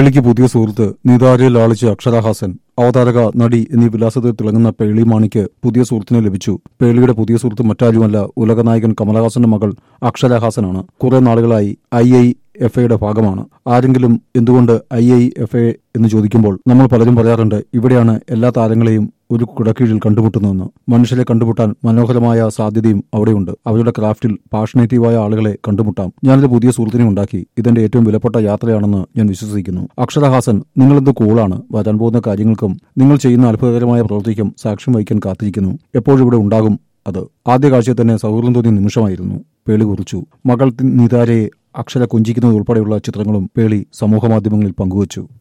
പേളിക്ക് പുതിയ സുഹൃത്ത് നിതാരയിൽ ആളിച്ച് അക്ഷരാഹാസൻ അവതാരക നടി എന്നീ വിലാസത്തിൽ തിളങ്ങുന്ന പേളി മാണിക്ക് പുതിയ സുഹൃത്തിനെ ലഭിച്ചു പേളിയുടെ പുതിയ സുഹൃത്ത് മറ്റാരുമല്ല ഉലകനായകൻ കമലഹാസന്റെ മകൾ അക്ഷരഹാസനാണ് കുറെ നാളുകളായി ഐ ഐ എഫ് എയുടെ ഭാഗമാണ് ആരെങ്കിലും എന്തുകൊണ്ട് ഐ ഐ എഫ് എ എന്ന് ചോദിക്കുമ്പോൾ നമ്മൾ പലരും പറയാറുണ്ട് ഇവിടെയാണ് എല്ലാ താരങ്ങളെയും ഒരു കുടക്കീഴിൽ കണ്ടുമുട്ടുന്നതെന്ന് മനുഷ്യരെ കണ്ടുമുട്ടാൻ മനോഹരമായ സാധ്യതയും അവിടെയുണ്ട് അവരുടെ ക്രാഫ്റ്റിൽ പാഷനേറ്റീവായ ആളുകളെ കണ്ടുമുട്ടാം ഞാനൊരു പുതിയ സുഹൃത്തിനെ ഉണ്ടാക്കി ഇതെന്റെ ഏറ്റവും വിലപ്പെട്ട യാത്രയാണെന്ന് ഞാൻ വിശ്വസിക്കുന്നു അക്ഷരഹാസൻ നിങ്ങളെന്ത് കൂളാണ് വരാൻ പോകുന്ന കാര്യങ്ങൾക്കും നിങ്ങൾ ചെയ്യുന്ന അത്ഭുതകരമായ പ്രവൃത്തിക്കും സാക്ഷ്യം വഹിക്കാൻ കാത്തിരിക്കുന്നു എപ്പോഴും ഇവിടെ ഉണ്ടാകും അത് ആദ്യ കാഴ്ചയിൽ തന്നെ സൗഹൃദം തോന്നിയ നിമിഷമായിരുന്നു പേളി കുറിച്ചു മകൾ നിതാരയെ അക്ഷര കൊഞ്ചിക്കുന്നത് ഉൾപ്പെടെയുള്ള ചിത്രങ്ങളും പേളി സമൂഹമാധ്യമങ്ങളിൽ പങ്കുവച്ചു